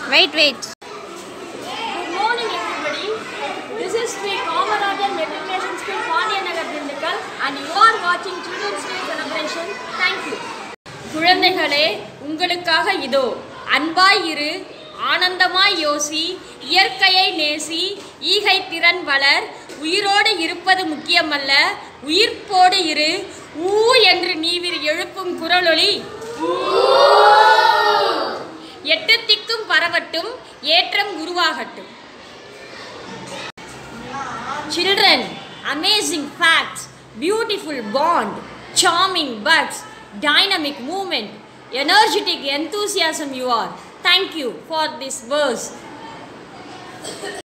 Wait wait Good morning, everybody. This is Sri Kamarajan Matriculation School, Pandiyanagar, Dindigul, and you are watching Children's Day celebration. Thank you. குழந்தைகளே உங்களுக்காக இதோ அன்பாய் இரு ஆனந்தமாய் யோசி இயற்கையை நேசி ஈகை திறன் வளர் உயிரோடு இருப்பது முக்கியமல்ல உயிர்ப்போடு இரு ஊ என்று நீவிர் எழுப்பும் குரலொலி எட்டு திக்கும் பரவட்டும் ஏற்றம் உருவாகட்டும் Children, amazing facts, beautiful bond, charming buds, dynamic movement, energetic enthusiasm you are. Thank you for this verse.